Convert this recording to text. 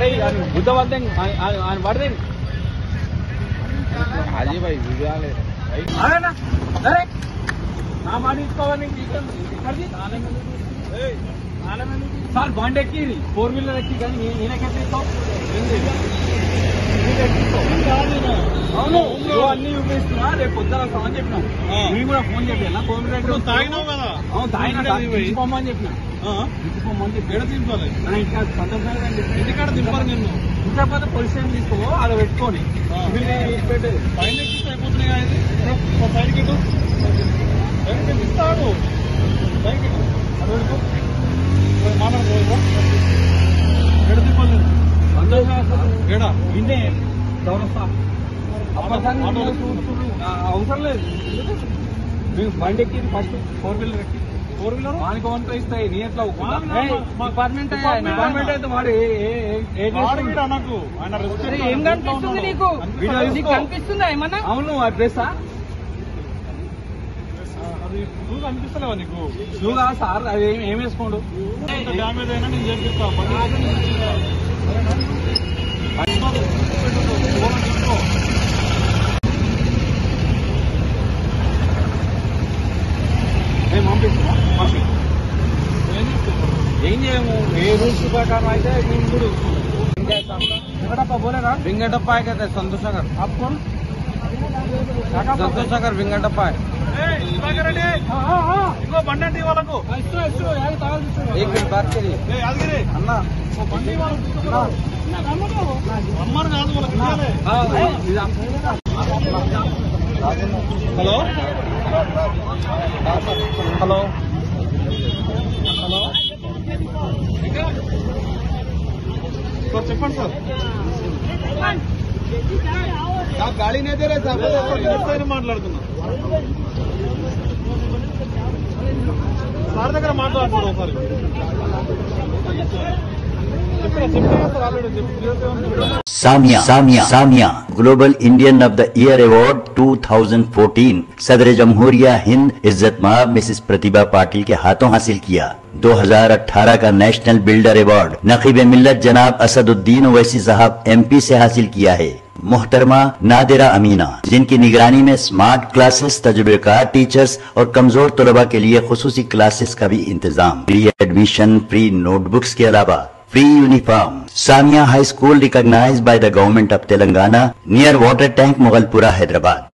పడే బుద్ధ వద్ద ఆయన పడదే అజీ భాయ్ విజయాలే అదేనా సరే నా మాట తీసుకోవాలి ఇక్కడికి సార్ బండి ఎక్కి ఫోర్ వీలర్ ఎక్కి కానీ నే- నేనెక్కడ తీసుకో అవును నువ్వు అన్ని చూపిస్తున్నా రేపు పొద్దున వస్తామని చెప్పినా ఆ. నేను కూడా ఫోన్ చెప్పినా ఫోన్ రేట్ నువ్వు తాగినావు కదా అవును తాగిన ఇంటికి పోయి. తీసుకోమని చెప్పిన ఆ? తీసుకోమని చెప్పి ఎడ దింపాలి నా ఇంకా సంతోషంగా ఇంటికాడ దింపారు నిన్ను ఇంకా పోతే పోలీస్ స్టేషన్ తీసుకో అక్కడ పెట్టుకొని ఆ. వీళ్ళు పెట్టేది పైన ఎక్కిస్తే అయిపోతున్నాయి కదా ఇది ఒక సైడ్కి ఇటు సైడ్కి ఇటు ఇస్తాడు సైడ్కి ఇటు అటు పెట్టుకో పోయి మాట్లాడుకో ఎడ దింపాలి నేను సంతోషంగా ఏడా ఇన్నే చౌరస్తా అప్పటిదాకా ఆటోలో నేను చూస్తున్నా. ఆ, అవసరం లేదు మేము బండి ఎక్కి ఫస్ట్ ఫోర్ వీలర్ ఎక్కి ఫోర్ వీలర్ వానికి వంట ఇస్తాయి నీ ఎట్లా ఒప్పుకుంటా? వాడినా ఏయ్, మా- డిపార్ట్మెంట్ అయ్యా, డిపార్ట్మెంట్ డిపార్ట్మెంట్ అయితే వాడు ఏ- ఏ- ఏ- ఏ వాడు చేస్తుంది? వీడు అనకు ఆయన రెస్పెక్ట్ అరే, ఏం కనిపిస్తుంది నీకు వీడియో నీకు తీసుకో. కనిపిస్తుందా ఏమన్నా అవును ఆ డ్రెస్సా అది నువ్వు కనిపిస్తలేవా నీకు నువ్వు సార్ అది ఏం ఏం వేసుకోండు ఎంత డ్యామేజ్ అయినా నేను చేపిస్తా బండి సరేనా? దూరం తీసుకో. నేను పంపిస్తున్నా పంపి ఏం చేస్తావు? ఏం చేయము ఏ రూల్స్ ప్రకారం అయితే నేను కూడా ఎక్కడప్ప పోలేరా विंगटप्पा है कहते हैं संतोष सागर आप कौन संतोष सागर विंगटप्पा है ఏయ్, సుధాకర్ రెడ్డి, ఇంకో బండి అంటే వాళ్ళకు एक मिनट बात करिए ఏయ్, యాదగిరి अन्ना ఓ బండి వాళ్ళకు తీసుకురా. రమ్మని కాదు వాళ్ళకి ఇవ్వాలి. హలో హలో హలో సార్ చెప్పండి సార్ गाड़ी नहीं दे रहे ఎవరితో మాట్లాడుతున్నా సార్ దగ్గర మాట్లాడుతున్నా ఒకసారి చెప్పినా చెప్పినా సార్ ఆల్రెడీ చెప్పి Samiya Samiya Samiya global Indian of the year award 2014 सदर जमहूरिया हिंद इज्जत माँ मिसेस प्रतिभा पाटिल के हाथों हासिल किया 2018 का नेशनल बिल्डर अवार्ड नकीब मिल्लत जनाब असदुद्दीन ओवैसी साहब एमपी से हासिल किया है मोहतरमा नादिरा अमीना जिनकी निगरानी में स्मार्ट क्लासेस तजुर्बेकार टीचर्स और कमजोर तलबा के लिए खसूसी क्लासेस का भी इंतजाम फ्री एडमिशन फ्री नोटबुक्स के अलावा free uniform. Samia High School recognized by the government of Telangana near water tank Moghalpura, Hyderabad.